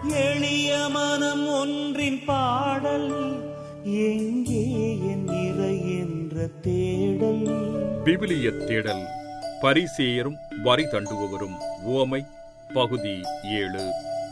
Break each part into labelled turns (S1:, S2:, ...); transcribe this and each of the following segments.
S1: எளிய மனம் ஒன்றின் பாடல் எங்கே என் இறை என்ற தேடல்
S2: விவிலிய தேடல் பரிசேயரும் வரி தண்டுபவரும் உவமை பகுதி ஏழு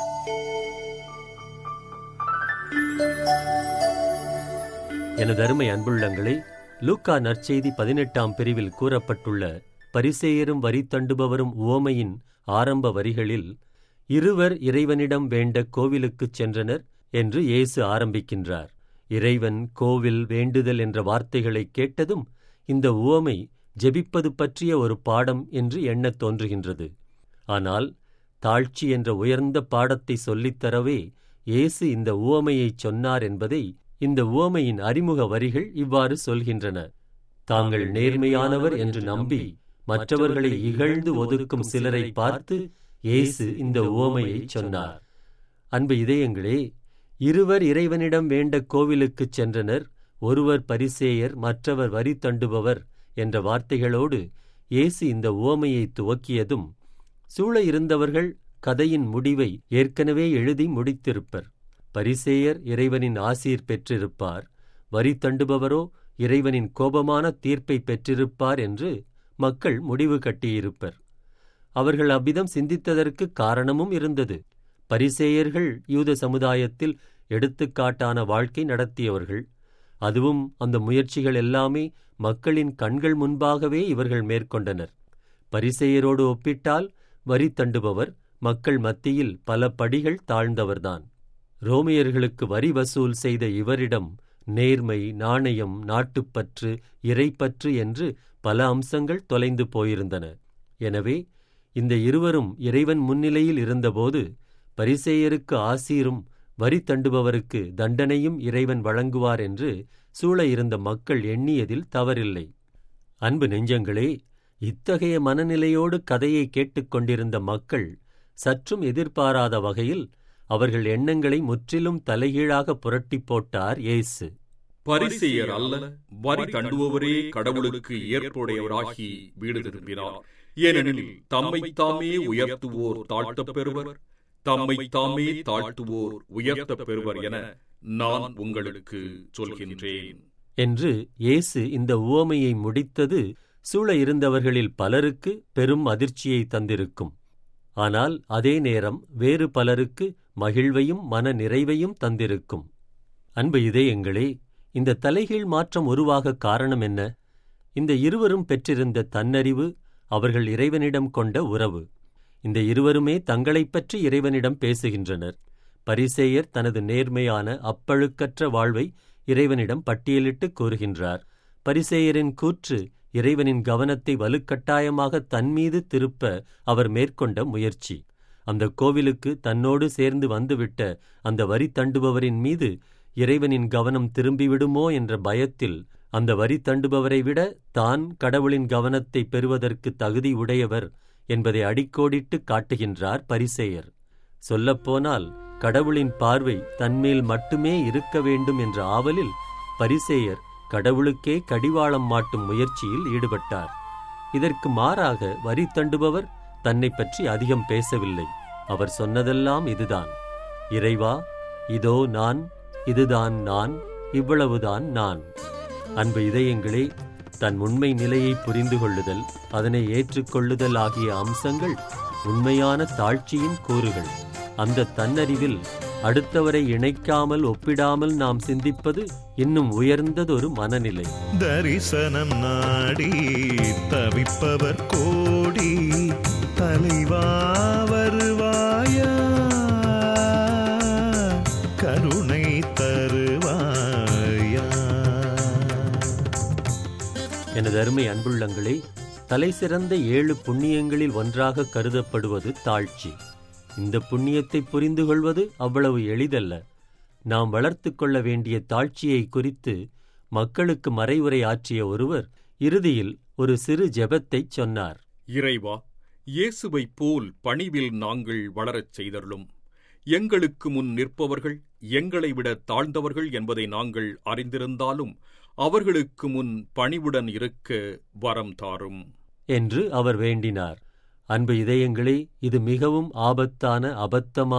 S3: எனது அருமை அன்புள்ளங்களே லூக்கா நற்செய்தி பதினெட்டாம் பிரிவில் கூறப்பட்டுள்ள பரிசேயரும் வரி தண்டுபவரும் உவமையின் ஆரம்ப வரிகளில் இருவர் இறைவனிடம் வேண்ட கோவிலுக்குச் சென்றனர் என்று இயேசு ஆரம்பிக்கின்றார் இறைவன் கோவில் வேண்டுதல் என்ற வார்த்தைகளை கேட்டதும் இந்த உவமை ஜெபிப்பது பற்றிய ஒரு பாடம் என்று எண்ணத் தோன்றுகின்றது ஆனால் தாழ்ச்சி என்ற உயர்ந்த பாடத்தை சொல்லித்தரவே இயேசு இந்த உவமையைச் சொன்னார் என்பதை இந்த உவமையின் அறிமுக வரிகள் இவ்வாறு சொல்கின்றன தாங்கள் நேர்மையானவர் என்று நம்பி மற்றவர்களை இகழ்ந்து ஒதுக்கும் சிலரை பார்த்து இயேசு இந்த உவமையைச் சொன்னார் அன்பு இதயங்களே இருவர் இறைவனிடம் வேண்ட கோவிலுக்குச் சென்றனர் ஒருவர் பரிசேயர் மற்றவர் வரி தண்டுபவர் என்ற வார்த்தைகளோடு இயேசு இந்த உவமையை துவக்கியதும் சூழ இருந்தவர்கள் கதையின் முடிவை ஏற்கனவே எழுதி முடித்திருப்பர் பரிசேயர் இறைவனின் ஆசீர் பெற்றிருப்பார் வரி தண்டுபவரோ இறைவனின் கோபமான தீர்ப்பை பெற்றிருப்பார் என்று மக்கள் முடிவு கட்டியிருப்பர் அவர்கள் அவ்விதம் சிந்தித்ததற்கு காரணமும் இருந்தது பரிசேயர்கள் யூத சமுதாயத்தில் எடுத்துக்காட்டான வாழ்க்கை நடத்தியவர்கள் அதுவும் அந்த முயற்சிகள் எல்லாமே மக்களின் கண்கள் முன்பாகவே இவர்கள் மேற்கொண்டனர் பரிசேயரோடு ஒப்பிட்டால் வரி தண்டுபவர் மக்கள் மத்தியில் பல படிகள் தாழ்ந்தவர்தான் ரோமியர்களுக்கு வரி வசூல் செய்த இவரிடம் நேர்மை நாணயம் நாட்டுப்பற்று இறைப்பற்று என்று பல அம்சங்கள் தொலைந்து போயிருந்தன எனவே இந்த இருவரும் இறைவன் முன்னிலையில் இருந்தபோது பரிசேயருக்கு ஆசீரும் வரி தண்டுபவருக்கு தண்டனையும் இறைவன் வழங்குவார் என்று சூழ இருந்த மக்கள் எண்ணியதில் தவறில்லை அன்பு நெஞ்சங்களே இத்தகைய மனநிலையோடு கதையை கேட்டுக்கொண்டிருந்த மக்கள் சற்றும் எதிர்பாராத வகையில் அவர்கள் எண்ணங்களை முற்றிலும் தலைகீழாக புரட்டிப் போட்டார் இயேசு
S2: பரிசேயர் அல்ல வரி தண்டுபவரே கடவுளுக்கு ஏற்புடையவராகி வீடு திரும்பினார் ஏனெனில் தம்மை தாமே உயர்த்துவோர் தாழ்த்தப் பெறுவர் தம்மை தாமே தாழ்த்துவோர் உயர்த்தப் பெறுவர் என நான் உங்களுக்கு சொல்கின்றேன்
S3: என்று இயேசு இந்த உவமையை முடித்தது சூழ இருந்தவர்களில் பலருக்கு பெரும் அதிர்ச்சியை தந்திருக்கும் ஆனால் அதே நேரம் வேறு பலருக்கு மகிழ்வையும் மன நிறைவையும் தந்திருக்கும் அன்பு இதயங்களே இந்த தலைகீழ் மாற்றம் உருவாக காரணம் என்ன இந்த இருவரும் பெற்றிருந்த தன்னறிவு அவர்கள் இறைவனிடம் கொண்ட உறவு இந்த இருவருமே தங்களைப் பற்றி இறைவனிடம் பேசுகின்றனர் பரிசேயர் தனது நேர்மையான அப்பழுக்கற்ற வாழ்வை இறைவனிடம் பட்டியலிட்டு கூறுகின்றார் பரிசேயரின் கூற்று இறைவனின் கவனத்தை வலுக்கட்டாயமாக தன்மீது திருப்ப அவர் மேற்கொண்ட முயற்சி அந்த கோவிலுக்கு தன்னோடு சேர்ந்து வந்துவிட்ட அந்த வரி தண்டுபவரின் மீது இறைவனின் கவனம் திரும்பிவிடுமோ என்ற பயத்தில் அந்த வரி தண்டுபவரை விட தான் கடவுளின் கவனத்தை பெறுவதற்கு தகுதி உடையவர் என்பதை அடிக்கோடிட்டு காட்டுகின்றார் பரிசேயர் சொல்லப்போனால் கடவுளின் பார்வை தன்மேல் மட்டுமே இருக்க வேண்டும் என்ற ஆவலில் பரிசேயர் கடவுளுக்கே கடிவாளம் மாட்டும் முயற்சியில் ஈடுபட்டார் இதற்கு மாறாக வரி தண்டுபவர் தன்னை பற்றி அதிகம் பேசவில்லை அவர் சொன்னதெல்லாம் இதுதான் இறைவா இதோ நான் இதுதான் நான் இவ்வளவுதான் நான் அன்பு இதயங்களே தன் உண்மை நிலையை புரிந்து கொள்ளுதல் அதனை ஏற்றுக்கொள்ளுதல் ஆகிய அம்சங்கள் உண்மையான தாழ்ச்சியின் கூறுகள் அந்த தன்னறிவில் அடுத்தவரை இணைக்காமல் ஒப்பிடாமல் நாம் சிந்திப்பது இன்னும் உயர்ந்ததொரு மனநிலை
S4: தரிசனம் நாடி தவிப்பவர் கோடி தலைவா வருவாயா கருணை தருவாயா
S3: எனது அருமை அன்புள்ளங்களே தலைசிறந்த ஏழு புண்ணியங்களில் ஒன்றாக கருதப்படுவது தாழ்ச்சி இந்த புண்ணியத்தை புரிந்து கொள்வது அவ்வளவு எளிதல்ல நாம் வளர்த்து கொள்ள வேண்டிய தாழ்ச்சியை குறித்து மக்களுக்கு மறைவுரை ஆற்றிய ஒருவர் இறுதியில் ஒரு சிறு ஜெபத்தைச் சொன்னார்
S2: இறைவா இயேசுவைப் போல் பணிவில் நாங்கள் வளரச் செய்தருளும் எங்களுக்கு முன் நிற்பவர்கள் எங்களை விட தாழ்ந்தவர்கள் என்பதை நாங்கள் அறிந்திருந்தாலும் அவர்களுக்கு முன் பணிவுடன் இருக்க வரம் தாரும்
S3: என்று அவர் வேண்டினார் அன்பு இதயங்களே இது மிகவும் ஆபத்தான அபத்தமான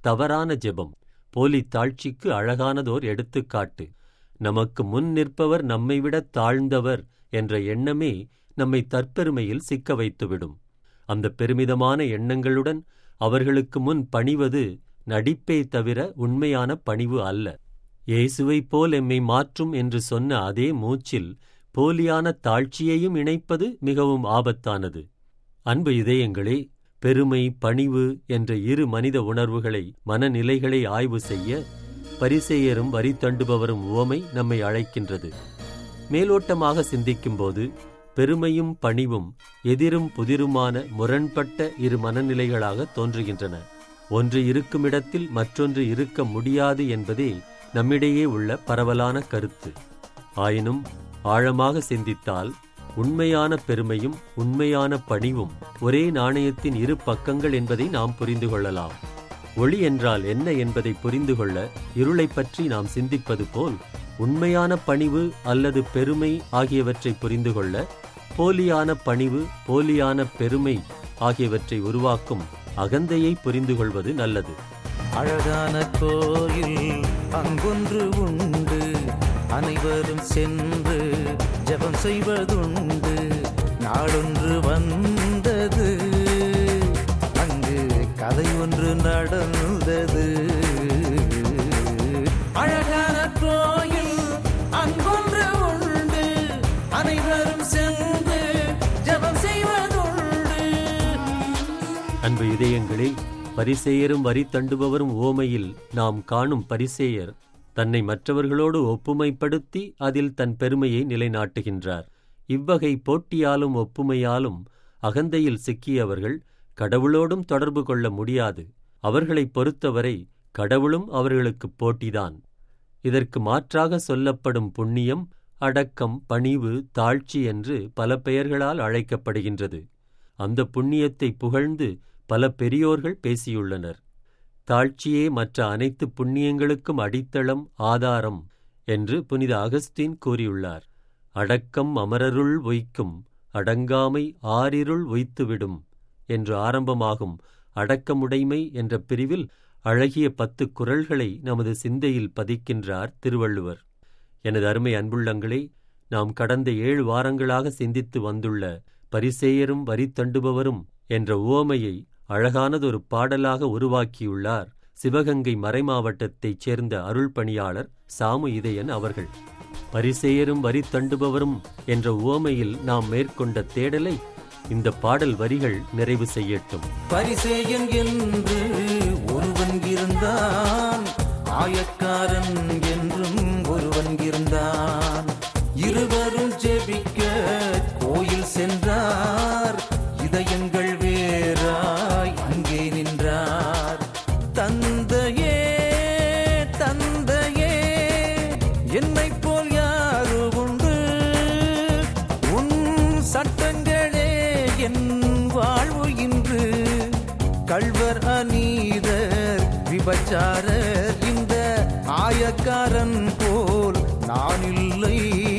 S3: தவறான ஜெபம் போலி தாழ்ச்சிக்கு அழகானதோர் எடுத்துக்காட்டு நமக்கு முன் நிற்பவர் நம்மைவிட தாழ்ந்தவர் என்ற எண்ணமே நம்மை தற்பெருமையில் சிக்க வைத்துவிடும் அந்த பெருமிதமான எண்ணங்களுடன் அவர்களுக்கு முன் பணிவது நடிப்பே தவிர உண்மையான பணிவு அல்ல இயேசுவைப் போல் எம்மை மாற்றும் என்று சொன்ன அதே மூச்சில் போலியான தாழ்ச்சியையும் இணைப்பது மிகவும் ஆபத்தானது அன்பு இதயங்களே பெருமை பணிவு என்ற இரு மனித உணர்வுகளை மனநிலைகளை ஆய்வு செய்ய பரிசேயரும் வரி தண்டுபவரும் உவமை நம்மை அழைக்கின்றது மேலோட்டமாக சிந்திக்கும்போது பெருமையும் பணிவும் எதிரும் புதிருமான முரண்பட்ட இரு மனநிலைகளாக தோன்றுகின்றன ஒன்று இருக்கும் இடத்தில் மற்றொன்று இருக்க முடியாது என்பதே நம்மிடையே உள்ள பரவலான கருத்து ஆயினும் ஆழமாக சிந்தித்தால் உண்மையான பெருமையும் உண்மையான பணிவும் ஒரே நாணயத்தின் இரு பக்கங்கள் என்பதை நாம் புரிந்து கொள்ளலாம் ஒளி என்றால் என்ன என்பதை புரிந்து கொள்ள இருளைப் பற்றி நாம் சிந்திப்பது போல் உண்மையான பணிவு அல்லது பெருமை ஆகியவற்றை புரிந்து கொள்ள போலியான பணிவு போலியான பெருமை ஆகியவற்றை உருவாக்கும் அகந்தையை புரிந்து கொள்வது நல்லது
S5: அழகான கோயில் அங்கொன்று உண்டு அனைவரும் சென்று ஜெபம் செய்வதுண்டு நாளொன்று வந்தது அங்கு கதை ஒன்று நடந்தது அழகான கோயில் அங்கொன்று உண்டு அனைவரும் சென்று ஜெபம் செய்வதுண்டு
S3: அன்பு இதயங்களே பரிசேயரும் வரி தண்டுபவரும் ஓமையில் நாம் காணும் பரிசேயர் தன்னை மற்றவர்களோடு ஒப்புமைப்படுத்தி அதில் தன் பெருமையை நிலைநாட்டுகின்றார் இவ்வகை போட்டியாலும் ஒப்புமையாலும் அகந்தையில் சிக்கியவர்கள் கடவுளோடும் தொடர்பு கொள்ள முடியாது அவர்களைப் பொறுத்தவரை கடவுளும் அவர்களுக்கு போட்டிதான் இதற்கு மாற்றாக சொல்லப்படும் புண்ணியம் அடக்கம் பணிவு தாழ்ச்சி என்று பல பெயர்களால் அழைக்கப்படுகின்றது அந்த புண்ணியத்தை புகழ்ந்து பல பெரியோர்கள் பேசியுள்ளனர் தாழ்ச்சியே மற்ற அனைத்து புண்ணியங்களுக்கும் அடித்தளம் ஆதாரம் என்று புனித அகஸ்தீன் கூறியுள்ளார் அடக்கம் அமரருள் ஒய்க்கும் அடங்காமை ஆறிருள் ஒய்த்துவிடும் என்று ஆரம்பமாகும் அடக்கமுடைமை என்ற பிரிவில் அழகிய பத்து குரல்களை நமது சிந்தையில் பதிக்கின்றார் திருவள்ளுவர் எனது அருமை அன்புள்ளங்களே நாம் கடந்த ஏழு வாரங்களாக சிந்தித்து வந்துள்ள பரிசேயரும் வரி தண்டுபவரும் என்ற உவமையை அழகானதொரு பாடலாக உருவாக்கியுள்ளார் சிவகங்கை மறைமாவட்டத்தைச் சேர்ந்த அருள் பணியாளர் சாமு இதயன் அவர்கள் பரிசேயரும் வரி தண்டுபவரும் என்ற உவமையில் நாம் மேற்கொண்ட தேடலை இந்த பாடல் வரிகள் நிறைவு செய்யட்டும்
S5: பரிசேயன் என்று ஒருவன் இருந்தான் ஆயக்காரன் என்றும் ஒருவன் இருந்தான் இருவரும் ஜெபிக்க கோயில் சென்றார் இதயங்கள் வேறாய் அங்கே நின்றார் தந்தையே தந்தையே என்னை போல் யாரு உண்டு உன் சட்டங்களே என் வாழ்வு இன்று கள்வர் அநீதர் விபச்சாரர் இந்த ஆயக்காரன் போல் நான் இல்லை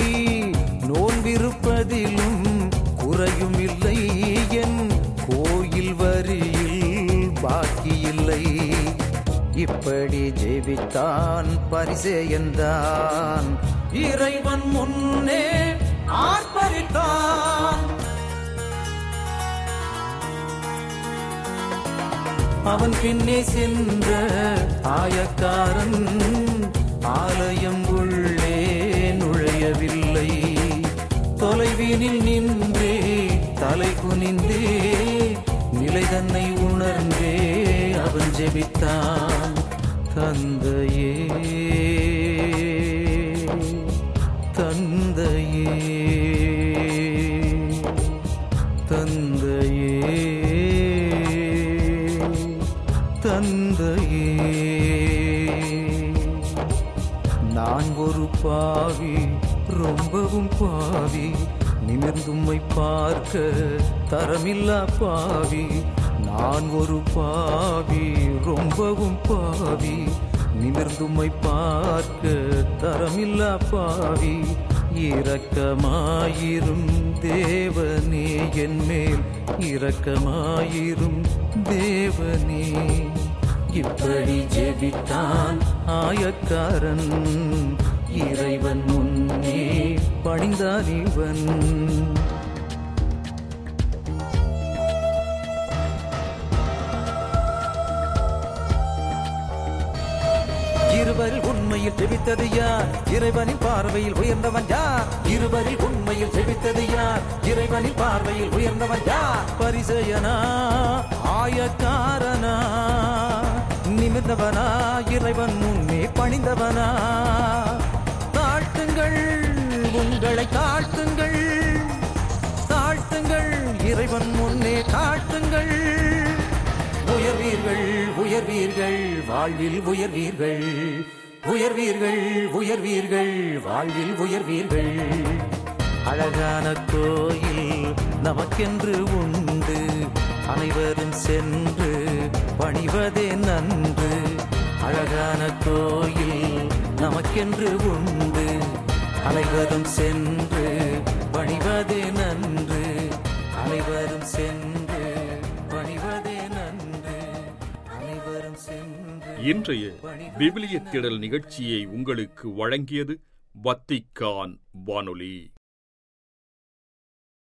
S5: நோன்பிருப்பதிலும் குறையும் இல்லை என் கோயில் வரியில் பாக்கி இல்லை இப்படி ஜெபித்தான் பரிசேயன்தான் இறைவன் முன்னே ஆர்ப்பரித்தான் அவன் பின்னே சென்ற ஆயக்காரன் ஆலயம் உள்ளே நுழையவில்லை தொலைவினில் நின்றே தலை குனிந்தே நிலை தன்னை உணர்ந்தே அவன் ஜெபித்தான் தந்தையே தந்தையே தந்தையே தந்தையே நான் ஒரு பாவி ரொம்பவும் பாவி நிமிர்ந்தும்மை பார்க்க தரமில்லா பாவி நான் ஒரு பாவி ரொம்பவும் பாவி நிமிர்ந்தும்மை பார்க்க தரமில்லா பாவி இரக்கமாயிரும் தேவனே என் மேல் இரக்கமாயிரும் தேவனே இப்படி ஜெபித்தான் ஆயக்காரன் இறைவன் முன்னே பணிந்தான் இவன் இருவரில் உண்மையில் ஜெபித்தது யார் இறைவனின் பார்வையில் உயர்ந்தவன் யார் இருவரில் உண்மையில் ஜெபித்தது யார் இறைவனின் பார்வையில் உயர்ந்தவன் யார் பரிசெயனா ஆயக்காரனா நிமிர்ந்தவனா இறைவன் முன்னே பணிந்தவனா தாழ்த்துங்கள் உங்களை தாழ்த்துங்கள் தாழ்த்துங்கள் இறைவன் முன்னே தாழ்த்துங்கள் உயர்வீர்கள் உயர்வீர்கள் வாழ்வில் உயர்வீர்கள் உயர்வீர்கள் உயர்வீர்கள் வாழ்வில் உயர்வீர்கள் அழகான கோயில் நமக்கென்று உண்டு அனைவரும் சென்று பணிவதே நன்று அழகான கோயில் நமக்கென்று உண்டு அனைவரும் சென்று பணிவதே நன்று அனைவரும் சென்று பணிவதே நன்று அனைவரும் சென்று
S2: இன்றைய விவிலிய தேடல் நிகழ்ச்சியை உங்களுக்கு வழங்கியது வத்திக்கான் வானொலி